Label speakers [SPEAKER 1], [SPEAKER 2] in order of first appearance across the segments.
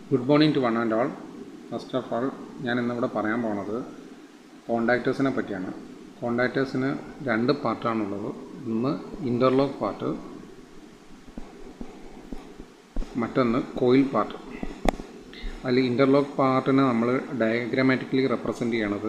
[SPEAKER 1] good morning to one and all first of all ഞാൻ ഇന്നിവിടെ പറയാൻ പോണത് കോണ്ടാക്റ്റേഴ്സിനെ പറ്റിയാണ് കോണ്ടാക്റ്റേഴ്സിന് രണ്ട് പാർട്ടാണുള്ളത് ഒന്ന് ഇൻ്റർലോക്ക് പാർട്ട് മറ്റൊന്ന് കോയിൽ പാർട്ട് അതിൽ ഇൻ്റർലോക്ക് പാർട്ടിനെ നമ്മൾ ഡയഗ്രാമാറ്റിക്കലി റെപ്രസെൻ്റ് ചെയ്യണത്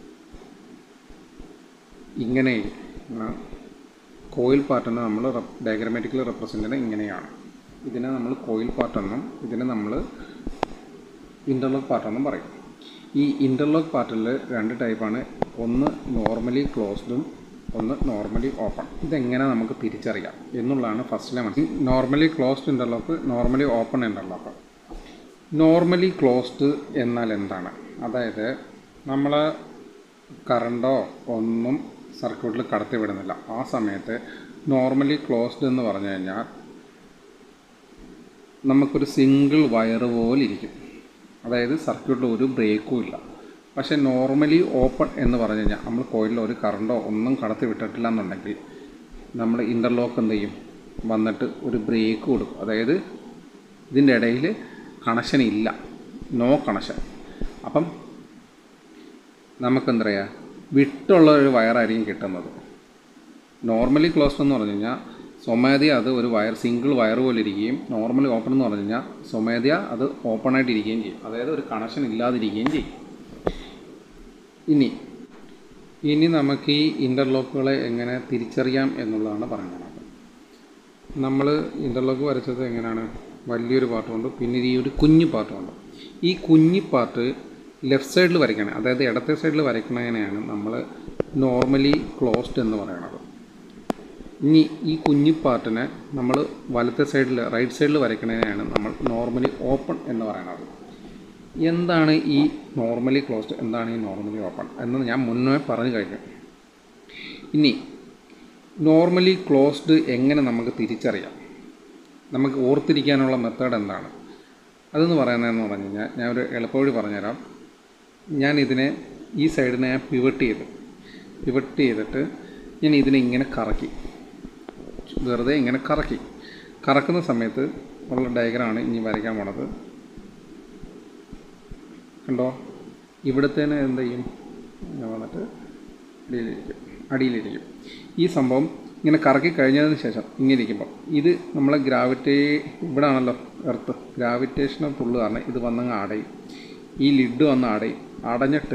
[SPEAKER 1] ഇങ്ങനെ കോയിൽ പാർട്ടിനെ നമ്മൾ ഡയഗ്രാമാറ്റിക്കലി റെപ്രസെൻ്റ് ചെയ്യുന്നത് ഇങ്ങനെയാണ് ഇതിനെ നമ്മൾ കോയിൽ പാർട്ടെന്നും ഇതിനെ നമ്മൾ ഇൻ്റർലോക്ക് പാർട്ടെന്നും പറയും ഈ ഇൻ്റർലോക്ക് പാർട്ടിൽ രണ്ട് ടൈപ്പാണ് ഒന്ന് നോർമലി ക്ലോസ്ഡും ഒന്ന് നോർമലി ഓപ്പൺ ഇതെങ്ങനെ നമുക്ക് തിരിച്ചറിയാം എന്നുള്ളതാണ് ഫസ്റ്റിലെ മനസ്സിൽ normally closed interlock normally open interlock normally closed എന്നാൽ എന്താണ് അതായത് നമ്മൾ കറണ്ടോ ഒന്നും സർക്യൂട്ടിൽ കടത്തി വിടുന്നില്ല ആ സമയത്ത് നോർമലി ക്ലോസ്ഡ് എന്ന് പറഞ്ഞു കഴിഞ്ഞാൽ നമുക്കൊരു സിംഗിൾ വയർ പോലെ ഇരിക്കും അതായത് സർക്യൂട്ടിൽ ഒരു ബ്രേക്കും ഇല്ല പക്ഷേ നോർമലി ഓപ്പൺ എന്ന് പറഞ്ഞു കഴിഞ്ഞാൽ നമ്മൾ കോയിലിൽ ഒരു കറണ്ടോ ഒന്നും കടത്തി വിട്ടിട്ടില്ല എന്നുണ്ടെങ്കിൽ നമ്മൾ ഇൻ്റർലോക്ക് എന്ത് ചെയ്യും വന്നിട്ട് ഒരു ബ്രേക്ക് കൊടുക്കും അതായത് ഇതിൻ്റെ ഇടയിൽ കണക്ഷൻ ഇല്ല നോ കണക്ഷൻ അപ്പം നമുക്കെന്താ പറയുക വിട്ടുള്ള ഒരു വയറായിരിക്കും കിട്ടുന്നത് നോർമലി ക്ലോസ്ഡ് എന്ന് പറഞ്ഞു കഴിഞ്ഞാൽ സ്വമേധയ അത് ഒരു വയർ സിംഗിൾ വയർ പോലെ ഇരിക്കുകയും നോർമലി ഓപ്പൺ എന്ന് പറഞ്ഞു കഴിഞ്ഞാൽ സ്വമേധയ അത് ഓപ്പൺ ആയിട്ട് ഇരിക്കുകയും ചെയ്യും അതായത് ഒരു കണക്ഷൻ ഇല്ലാതിരിക്കുകയും ചെയ്യും ഇനി ഇനി നമുക്ക് ഈ ഇൻ്റർലോക്കുകളെ എങ്ങനെ തിരിച്ചറിയാം എന്നുള്ളതാണ് പറയുന്നത് നമ്മൾ ഇൻ്റർലോക്ക് വരച്ചത് എങ്ങനെയാണ് വലിയൊരു പാർട്ടുമുണ്ട് പിന്നെ ഈ ഒരു കുഞ്ഞു പാർട്ടുമുണ്ട് ഈ കുഞ്ഞു പാർട്ട് ലെഫ്റ്റ് സൈഡിൽ വരയ്ക്കണം അതായത് ഇടത്തെ സൈഡിൽ വരയ്ക്കണതിനെയാണ് നമ്മൾ നോർമലി ക്ലോസ്ഡ് എന്ന് പറയുന്നത് ഇനി ഈ കുഞ്ഞു പാർട്ടിനെ നമ്മൾ വലത്തെ സൈഡിൽ റൈറ്റ് സൈഡിൽ വരയ്ക്കുന്നതിനെയാണ് നമ്മൾ നോർമലി ഓപ്പൺ എന്ന് പറയുന്നത് എന്താണ് ഈ നോർമലി ക്ലോസ്ഡ് എന്താണ് ഈ നോർമലി ഓപ്പൺ എന്ന് ഞാൻ മുന്നേ പറഞ്ഞു കഴിഞ്ഞു ഇനി നോർമലി ക്ലോസ്ഡ് എങ്ങനെ നമുക്ക് തിരിച്ചറിയാം നമുക്ക് ഓർത്തിരിക്കാനുള്ള മെത്തേഡ് എന്താണ് അതെന്ന് പറയുന്നതെന്ന് പറഞ്ഞു കഴിഞ്ഞാൽ ഞാൻ ഒരു എളുപ്പവഴി പറഞ്ഞുതരാം ഞാൻ ഇതിനെ ഈ സൈഡിനെ ഞാൻ പിവട്ട് ചെയ്തു പിവട്ട് ചെയ്തിട്ട് ഞാൻ ഇതിനെ ഇങ്ങനെ കറക്കി വെറുതെ ഇങ്ങനെ കറക്കി കറക്കുന്ന സമയത്ത് ഉള്ള ഡയഗ്രാമാണ് ഇനി വരയ്ക്കാൻ പോണത് കണ്ടോ ഇവിടത്തേന് എന്ത് ചെയ്യും ഇങ്ങനെ വന്നിട്ട് അടിയിലിരിക്കും അടിയിലിരിക്കും ഈ സംഭവം ഇങ്ങനെ കറക്കി കഴിഞ്ഞതിന് ശേഷം ഇങ്ങനെ ഇരിക്കുമ്പോൾ ഇത് നമ്മളെ ഗ്രാവിറ്റേ ഇവിടെ ആണല്ലോ എർത്ത് ഗ്രാവിറ്റേഷണൽ പുള്ള് കാരണം ഇത് വന്നങ്ങ് അടയും ഈ ലിഡ് വന്ന് അടയും അടഞ്ഞിട്ട്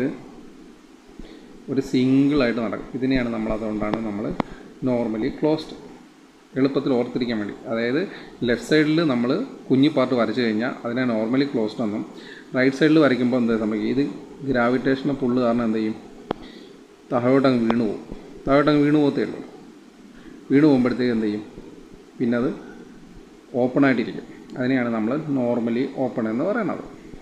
[SPEAKER 1] ഒരു സിംഗിളായിട്ട് നടക്കും ഇതിനെയാണ് നമ്മൾ അതുകൊണ്ടാണ് നമ്മൾ നോർമലി ക്ലോസ്ഡ് എളുപ്പത്തിൽ ഓർത്തിരിക്കാൻ വേണ്ടി അതായത് ലെഫ്റ്റ് സൈഡിൽ നമ്മൾ കുഞ്ഞു പാർട്ട് വരച്ചു കഴിഞ്ഞാൽ അതിനെ നോർമലി ക്ലോസ്ഡ് എന്നും റൈറ്റ് സൈഡിൽ വരയ്ക്കുമ്പോൾ എന്താ സംഭവിക്കും ഇത് ഗ്രാവിറ്റേഷണൽ പുള്ള് കാരണം എന്ത് ചെയ്യും താഴോട്ടങ്ങ് വീണു പോകും താഴോട്ടങ്ങ് വീണു പോകത്തേ ഉള്ളൂ വീണ് പോകുമ്പോഴത്തേക്ക് എന്ത് ചെയ്യും പിന്നെ അത് ഓപ്പണായിട്ടിരിക്കും അതിനെയാണ് നമ്മൾ നോർമലി ഓപ്പൺ എന്ന് പറയുന്നത്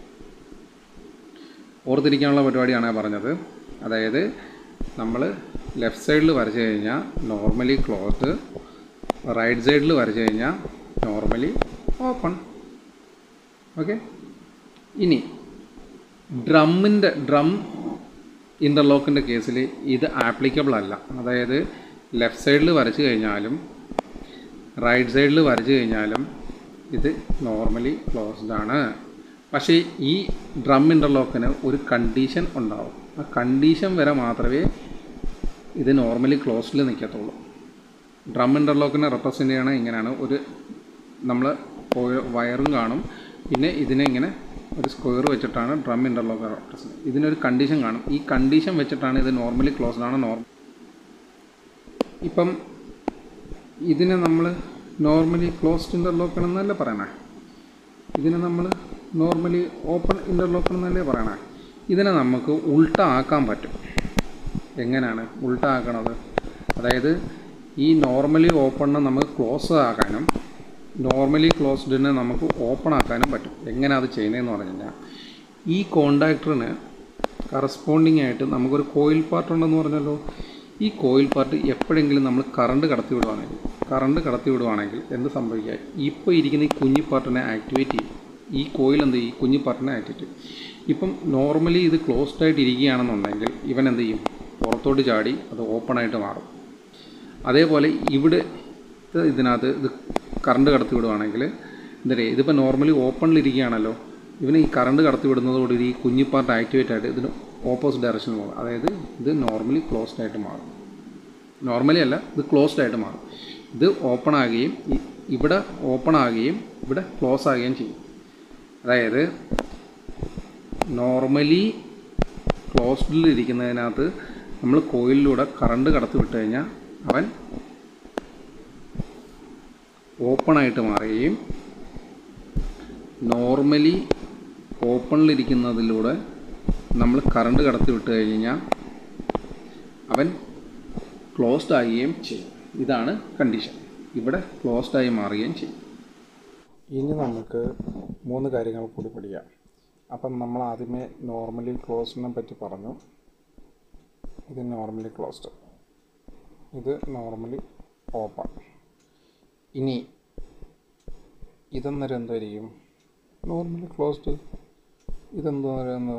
[SPEAKER 1] ഓർത്തിരിക്കാനുള്ള പരിപാടിയാണ് ഞാൻ പറഞ്ഞത് അതായത് നമ്മൾ ലെഫ്റ്റ് സൈഡിൽ വരച്ചു കഴിഞ്ഞാൽ നോർമലി ക്ലോസ്ഡ് റൈറ്റ് സൈഡിൽ വരച്ചു കഴിഞ്ഞാൽ നോർമലി ഓപ്പൺ ഓക്കെ ഇനി ഡ്രമ്മിൻ്റെ ഡ്രം ഇൻ്റർലോക്കിൻ്റെ കേസിൽ ഇത് ആപ്ലിക്കബിൾ അല്ല അതായത് ലെഫ്റ്റ് സൈഡിൽ വരച്ചു കഴിഞ്ഞാലും റൈറ്റ് സൈഡിൽ വരച്ചു കഴിഞ്ഞാലും ഇത് നോർമലി ക്ലോസ്ഡ് ആണ് പക്ഷേ ഈ ഡ്രം ഇൻ്റർലോക്കിന് ഒരു കണ്ടീഷൻ ഉണ്ടാവും ആ കണ്ടീഷൻ വരെ മാത്രമേ ഇത് നോർമലി ക്ലോസ്ഡിൽ നിൽക്കത്തുള്ളൂ ഡ്രം ഇൻ്റർലോക്കിനെ റെപ്രസെൻ്റ് ചെയ്യണ ഇങ്ങനെയാണ് ഒരു നമ്മൾ വയറും കാണും പിന്നെ ഇതിനെ ഇങ്ങനെ ഒരു സ്ക്വയർ വെച്ചിട്ടാണ് ഡ്രം ഇൻ്റർലോക്ക് റെപ്രസെൻ്റ് ഇതിനൊരു കണ്ടീഷൻ കാണും ഈ കണ്ടീഷൻ വെച്ചിട്ടാണ് ഇത് നോർമലി ക്ലോസ്ഡ് ആണ് നോർമൽ ഇപ്പം ഇതിനെ നമ്മൾ നോർമലി ക്ലോസ്ഡ് ഇൻ്റർലോക്ക് എന്നല്ല പറയണേ ഇതിനെ നമ്മൾ നോർമലി ഓപ്പൺ ഇൻ്റർലോക്ക് എന്നല്ലേ പറയണേ ഇതിനെ നമുക്ക് ഉൾട്ട ആക്കാൻ പറ്റും എങ്ങനെയാണ് ഉൾട്ട ആക്കണത് അതായത് ഈ നോർമലി ഓപ്പണിനെ നമുക്ക് ക്ലോസ് ആക്കാനും നോർമലി ക്ലോസ്ഡിനെ നമുക്ക് ഓപ്പൺ ആക്കാനും പറ്റും എങ്ങനെ അത് ചെയ്യുന്നതെന്ന് പറഞ്ഞു കഴിഞ്ഞാൽ ഈ കോണ്ടാക്ടറിന് കറസ്പോണ്ടിങ് ആയിട്ട് നമുക്കൊരു കോയിൽ പാർട്ട് ഉണ്ടെന്ന് പറഞ്ഞല്ലോ ഈ കോയിൽ പാർട്ട് എപ്പോഴെങ്കിലും നമ്മൾ കറണ്ട് കടത്തി വിടുവാണെങ്കിൽ കറണ്ട് കടത്തി വിടുവാണെങ്കിൽ എന്ത് സംഭവിക്കുക ഇപ്പോൾ ഇരിക്കുന്ന ഈ കുഞ്ഞു പാർട്ടിനെ ആക്ടിവേറ്റ് ചെയ്യും ഈ കോയിൽ എന്ത് ചെയ്യും ഈ കുഞ്ഞു പാർട്ടിനെ ആക്ടിവേറ്റ് ചെയ്യും ഇപ്പം നോർമലി ഇത് ക്ലോസ്ഡ് ആയിട്ട് ഇരിക്കുകയാണെന്നുണ്ടെങ്കിൽ ഇവൻ എന്ത് ചെയ്യും പുറത്തോട്ട് ചാടി അത് ഓപ്പൺ ആയിട്ട് മാറും അതേപോലെ ഇവിടെ ഇതിനകത്ത് ഇത് കറണ്ട് കടത്തി വിടുവാണെങ്കിൽ എന്താ പറയുക ഇതിപ്പോൾ നോർമലി ഓപ്പണിലിരിക്കുകയാണല്ലോ ഇവന് ഈ കറണ്ട് കടത്തി വിടുന്നതോടുകൂടി ഈ കുഞ്ഞി പാർട്ട് ആക്ടിവേറ്റ് ആയിട്ട് ഇതിന് ഓപ്പോസിറ്റ് ഡയറക്ഷനിൽ പോകും അതായത് ഇത് നോർമലി ക്ലോസ്ഡ് ആയിട്ട് മാറും നോർമലി അല്ല ഇത് ക്ലോസ്ഡ് ആയിട്ട് മാറും ഇത് ഓപ്പൺ ആകുകയും ഇ- ഇവിടെ ഓപ്പൺ ആകുകയും ഇവിടെ ക്ലോസ് ആകുകയും ചെയ്യും അതായത് നോർമലി ക്ലോസ്ഡിൽ ഇരിക്കുന്നതിനകത്ത് നമ്മൾ കോയിലിലൂടെ കറണ്ട് കടത്തി വിട്ട് കഴിഞ്ഞാൽ അവൻ ഓപ്പൺ ആയിട്ട് മാറുകയും നോർമലി ഓപ്പണിലിരിക്കുന്നതിലൂടെ നമ്മൾ കറണ്ട് കടത്തി വിട്ട് കഴിഞ്ഞാൽ അവൻ ക്ലോസ്ഡ് ആകുകയും ചെയ്യും ഇതാണ് കണ്ടീഷൻ ഇവിടെ ക്ലോസ്ഡ് ആയി മാറുകയും ചെയ്യും
[SPEAKER 2] ഇനി നമുക്ക് മൂന്ന് കാര്യങ്ങൾ കൂടി പഠിക്കാം അപ്പം നമ്മൾ ആദ്യമേ നോർമലി ക്ലോസ്ഡിനെ പറ്റി പറഞ്ഞു ഇത് നോർമലി ക്ലോസ്ഡ് ഇത് നോർമലി ഓപ്പൺ ഇനി ഇതെന്നേരം എന്തായിരിക്കും നോർമലി ക്ലോസ്ഡ് ഇതെന്താ പറയുന്നത്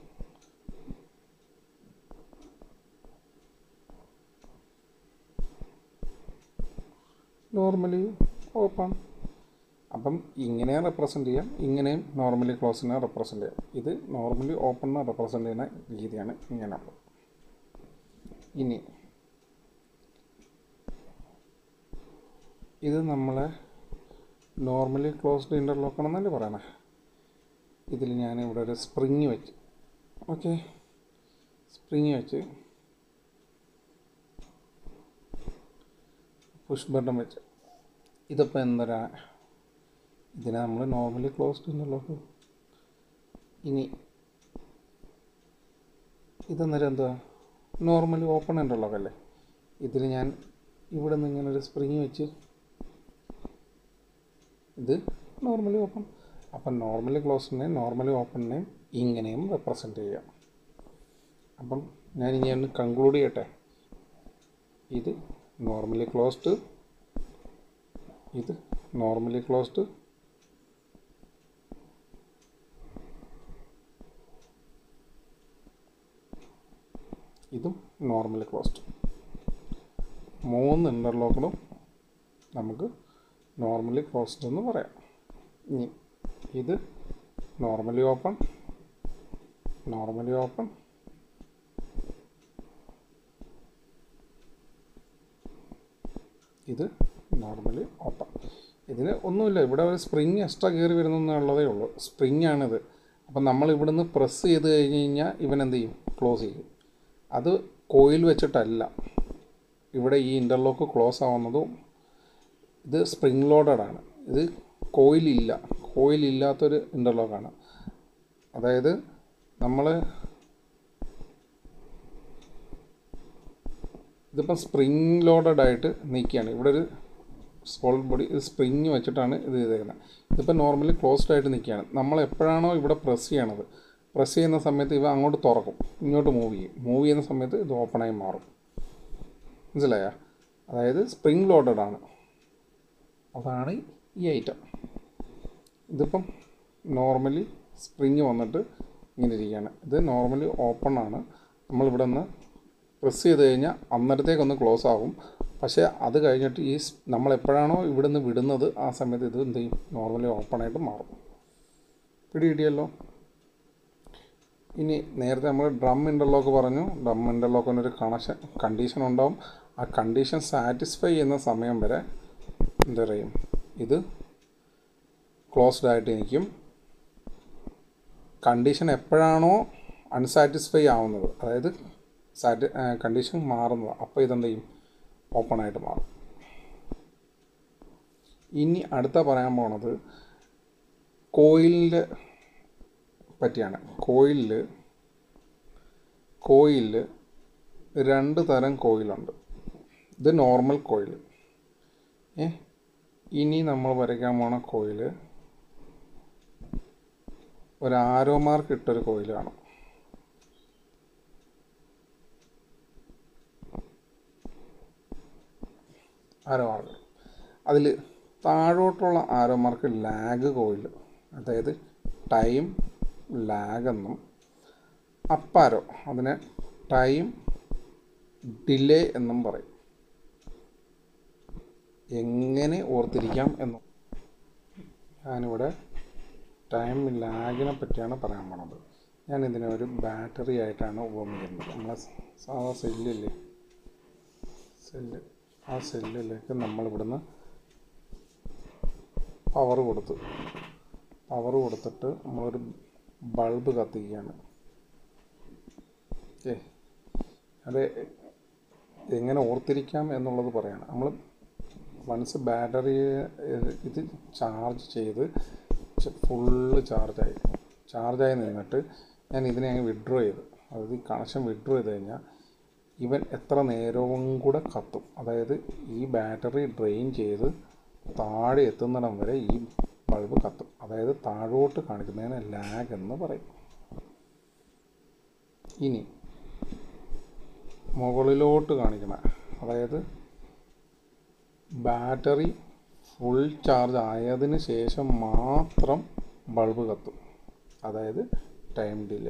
[SPEAKER 2] നോർമലി ഓപ്പൺ അപ്പം ഇങ്ങനെ റെപ്രസെൻ്റ് ചെയ്യാം ഇങ്ങനെയും നോർമലി ക്ലോസിനെ റെപ്രസെൻ്റ് ചെയ്യാം ഇത് നോർമലി ഓപ്പണിനെ റെപ്രസെൻ്റ് ചെയ്യുന്ന രീതിയാണ് ഇങ്ങനെയുള്ളത് ഇനി ഇത് നമ്മളെ നോർമലി ക്ലോസ്ഡ് ഇൻ്റർലോക്ക് ആണെന്നല്ലേ പറയണേ ഇതിൽ ഞാൻ ഇവിടെ ഒരു സ്പ്രിങ് വെച്ച് ഓക്കെ സ്പ്രിങ് വെച്ച് പുഷ് ബട്ടൺ വെച്ച് ഇതിപ്പോൾ എന്തരാ ഇതിനെ നമ്മൾ നോർമലി ക്ലോസ്ഡ് ഇൻ്റർലോക്ക് ഇനി ഇതെന്നേരം എന്താ നോർമലി ഓപ്പൺ ഇൻ്റർലോക്ക് അല്ലേ ഇതിൽ ഞാൻ ഇവിടെ നിന്ന് ഇങ്ങനെ ഒരു സ്പ്രിങ് വെച്ച് ഇത് നോർമലി ഓപ്പൺ അപ്പം നോർമലി ക്ലോസിനെയും നോർമലി ഓപ്പണിനെയും ഇങ്ങനെയും റെപ്രസെൻ്റ് ചെയ്യാം അപ്പം ഞാൻ ഇനി ഒന്ന് കൺക്ലൂഡ് ചെയ്യട്ടെ ഇത് നോർമലി ക്ലോസ്ഡ് ഇത് നോർമലി ക്ലോസ്ഡ് ഇതും നോർമലി ക്ലോസ്ഡ് മൂന്ന് ഇൻ്റർലോക്കിനും നമുക്ക് നോർമലി ക്ലോസ്ഡ് എന്ന് പറയാം ഇനി ഇത് നോർമലി ഓപ്പൺ നോർമലി ഓപ്പൺ ഇത് നോർമലി ഓപ്പൺ ഇതിന് ഒന്നുമില്ല ഇവിടെ ഒരു സ്പ്രിങ് എക്സ്ട്രാ കയറി വരുന്നതെന്നുള്ളതേ ഉള്ളൂ സ്പ്രിങ് ആണിത് അപ്പം നമ്മൾ ഇവിടുന്ന് പ്രസ് ചെയ്ത് കഴിഞ്ഞ് കഴിഞ്ഞാൽ ഇവൻ എന്ത് ചെയ്യും ക്ലോസ് ചെയ്യും അത് കോയിൽ വെച്ചിട്ടല്ല ഇവിടെ ഈ ഇൻ്റർലോക്ക് ക്ലോസ് ആവുന്നതും ഇത് സ്പ്രിങ് ലോഡഡ് ആണ് ഇത് കോയിലില്ല കോയിലില്ലാത്തൊരു ഇൻ്റർലോക്കാണ് അതായത് നമ്മൾ ഇതിപ്പം സ്പ്രിങ് ലോഡഡ് ആയിട്ട് നീക്കിയാണ് ഇവിടെ ഒരു സോളിഡ് ബോഡി ഇത് സ്പ്രിങ് വെച്ചിട്ടാണ് ഇത് ചെയ്തേക്കുന്നത് ഇതിപ്പോൾ നോർമലി ക്ലോസ്ഡ് ആയിട്ട് നിൽക്കുകയാണ് നമ്മൾ എപ്പോഴാണോ ഇവിടെ പ്രസ് ചെയ്യണത് പ്രസ് ചെയ്യുന്ന സമയത്ത് ഇവ അങ്ങോട്ട് തുറക്കും ഇങ്ങോട്ട് മൂവ് ചെയ്യും മൂവ് ചെയ്യുന്ന സമയത്ത് ഇത് ഓപ്പണായി മാറും മനസ്സിലായ അതായത് സ്പ്രിങ് ലോഡഡ് ആണ് അതാണ് ഈ ഐറ്റം ഇതിപ്പം നോർമലി സ്പ്രിങ് വന്നിട്ട് ഇങ്ങനെ ഇരിക്കുകയാണ് ഇത് നോർമലി ഓപ്പൺ ആണ് നമ്മളിവിടെ നിന്ന് പ്രസ് ചെയ്ത് കഴിഞ്ഞാൽ അന്നേരത്തേക്കൊന്ന് ക്ലോസ് ആകും പക്ഷേ അത് കഴിഞ്ഞിട്ട് ഈ സ്- നമ്മൾ എപ്പോഴാണോ ഇവിടെ നിന്ന് വിടുന്നത് ആ സമയത്ത് ഇത് എന്ത് ചെയ്യും നോർമലി ഓപ്പണായിട്ട് മാറും പിടി കിട്ടിയല്ലോ ഇനി നേരത്തെ നമ്മൾ ഡ്രം ഇൻ്റർലോക്ക് പറഞ്ഞു ഡ്രം ഇൻ്റർലോക്കിനൊരു കണക്ഷൻ കണ്ടീഷൻ ഉണ്ടാവും ആ കണ്ടീഷൻ സാറ്റിസ്ഫൈ ചെയ്യുന്ന സമയം വരെ എന്താ പറയും ഇത് ക്ലോസ്ഡ് ആയിട്ട് നിൽക്കും കണ്ടീഷൻ എപ്പോഴാണോ അൺസാറ്റിസ്ഫൈ ആവുന്നത് അതായത് സാറ്റി കണ്ടീഷൻ മാറുന്നത് അപ്പോൾ ഇതെന്ത് ചെയ്യും ഓപ്പൺ ആയിട്ട് മാറും ഇനി അടുത്ത പറയാൻ പോണത് കോയിലിൻ്റെ പറ്റിയാണ് കോയിലിൽ കോയിലിൽ രണ്ട് തരം കോയിലുണ്ട് ഇത് നോർമൽ കോയിൽ ഏ ഇനി നമ്മൾ വരയ്ക്കാൻ പോണ കോയിൽ ഒരു ആരോ മാർക്ക് ഇട്ടൊരു കോയിൽ കാണും ആരോ മാർക്ക് അതിൽ താഴോട്ടുള്ള ആരോ മാർക്ക് ലാഗ് കോയിൽ അതായത് ടൈം ലാഗ് എന്നും അപ്പാരോ അതിനെ ടൈം ഡിലേ എന്നും പറയും എങ്ങനെ ഓർത്തിരിക്കാം എന്നും ഞാനിവിടെ ടൈം ലാഗിനെ പറ്റിയാണ് പറയാൻ പോണത് ഞാൻ ഇതിനെ ഒരു ബാറ്ററി ആയിട്ടാണ് ഉപയോഗിക്കുന്നത് നമ്മളെ സാധാ സെല്ലില്ലേ സെല്ല് ആ സെല്ലിലേക്ക് നമ്മളിവിടുന്ന് പവർ കൊടുത്തു പവർ കൊടുത്തിട്ട് നമ്മളൊരു ബൾബ് കത്തിക്കുകയാണ് ഏ അത് എങ്ങനെ ഓർത്തിരിക്കാം എന്നുള്ളത് പറയാണ് നമ്മൾ വൺസ് ബാറ്ററി ഇത് ചാർജ് ചെയ്ത് ഫുള്ള് ചാർജായി ചാർജായി നിന്നിട്ട് ഞാൻ ഇതിനെ അങ്ങ് വിഡ്രോ ചെയ്തു അതായത് ഈ കണക്ഷൻ വിഡ്രോ ചെയ്ത് കഴിഞ്ഞാൽ ഇവൻ എത്ര നേരവും കൂടെ കത്തും അതായത് ഈ ബാറ്ററി ഡ്രെയിൻ ചെയ്ത് താഴെ എത്തുന്നിടം വരെ ഈ ബൾബ് കത്തും അതായത് താഴോട്ട് കാണിക്കുന്നതിന് ലാഗ് എന്ന് പറയും ഇനി മുകളിലോട്ട് കാണിക്കണ അതായത് ബാറ്ററി ഫുൾ ചാർജ് ആയതിന് ശേഷം മാത്രം ബൾബ് കത്തും അതായത് time delay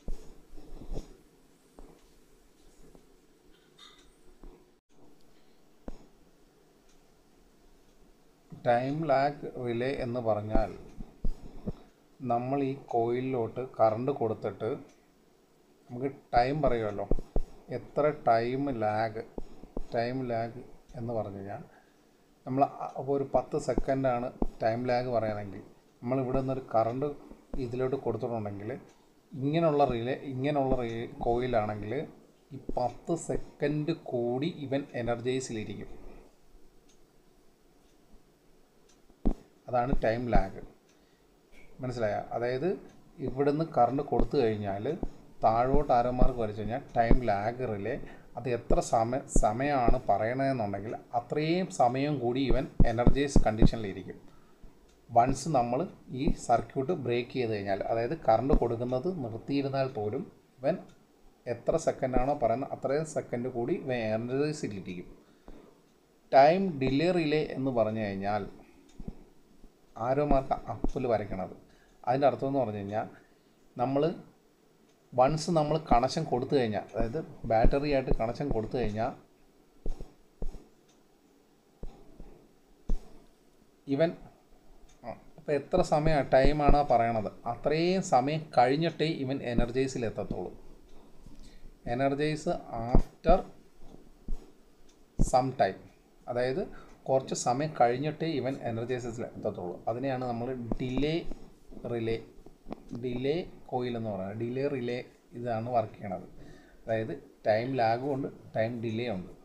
[SPEAKER 2] time lag relay എന്ന് പറഞ്ഞാൽ നമ്മൾ ഈ കോയിലിലോട്ട് കറണ്ട് കൊടുത്തിട്ട് നമുക്ക് ടൈം പറയുമല്ലോ എത്ര ടൈം ലാഗ് ടൈം ലാഗ് എന്ന് പറഞ്ഞു കഴിഞ്ഞാൽ നമ്മൾ അപ്പോൾ ഒരു പത്ത് സെക്കൻഡാണ് ടൈം ലാഗ് പറയുകയാണെങ്കിൽ നമ്മൾ ഇവിടെ നിന്നൊരു കറണ്ട് ഇതിലോട്ട് കൊടുത്തിട്ടുണ്ടെങ്കിൽ ഇങ്ങനെയുള്ള റിലേ ഇങ്ങനെയുള്ള റീ കോയിലാണെങ്കിൽ ഈ പത്ത് സെക്കൻഡ് കൂടി ഇവൻ എനർജൈസിലിരിക്കും അതാണ് ടൈം ലാഗ് മനസ്സിലായ അതായത് ഇവിടുന്ന് കറണ്ട് കൊടുത്തു കഴിഞ്ഞാൽ താഴോട്ട് ആരോമാർക്ക് വരച്ചു കഴിഞ്ഞാൽ ടൈം ലാഗ് റിലേ അത് എത്ര സമയ സമയമാണ് പറയണതെന്നുണ്ടെങ്കിൽ അത്രയും സമയം കൂടി ഇവൻ എനർജൈസ് കണ്ടീഷനിലിരിക്കും വൺസ് നമ്മൾ ഈ സർക്യൂട്ട് ബ്രേക്ക് ചെയ്ത് കഴിഞ്ഞാൽ അതായത് കറണ്ട് കൊടുക്കുന്നത് നിർത്തിയിരുന്നാൽ പോലും ഇവൻ എത്ര സെക്കൻഡാണോ പറയുന്നത് അത്രയും സെക്കൻഡ് കൂടി ഇവൻ എനർജൈസിലിരിക്കും ടൈം ഡിലേ റിലേ എന്ന് പറഞ്ഞു കഴിഞ്ഞാൽ ആരോ മാർക്ക് അപ്പിൽ വരയ്ക്കണത് അതിൻ്റെ അർത്ഥം എന്ന് പറഞ്ഞു കഴിഞ്ഞാൽ നമ്മൾ വൺസ് നമ്മൾ കണക്ഷൻ കൊടുത്തു കഴിഞ്ഞാൽ അതായത് ബാറ്ററി ആയിട്ട് കണക്ഷൻ കൊടുത്തു കഴിഞ്ഞാൽ ഇവൻ ഇപ്പോൾ എത്ര സമയം ടൈമാണ് പറയണത് അത്രയും സമയം കഴിഞ്ഞിട്ടേ ഇവൻ എനർജൈസിൽ എത്തത്തുള്ളൂ എനർജൈസ് ആഫ്റ്റർ സം ടൈം അതായത് കുറച്ച് സമയം കഴിഞ്ഞിട്ടേ ഇവൻ എനർജൈസസിൽ എത്തത്തുള്ളൂ അതിനെയാണ് നമ്മൾ ഡിലേ റിലേ ഡിലേ കോയിൽ എന്ന് പറയുന്നത് ഡിലേ റിലേ ഇതാണ് വർക്ക് ചെയ്യണത് അതായത് ടൈം ലാഗും ഉണ്ട് ടൈം ഡിലേ ഉണ്ട്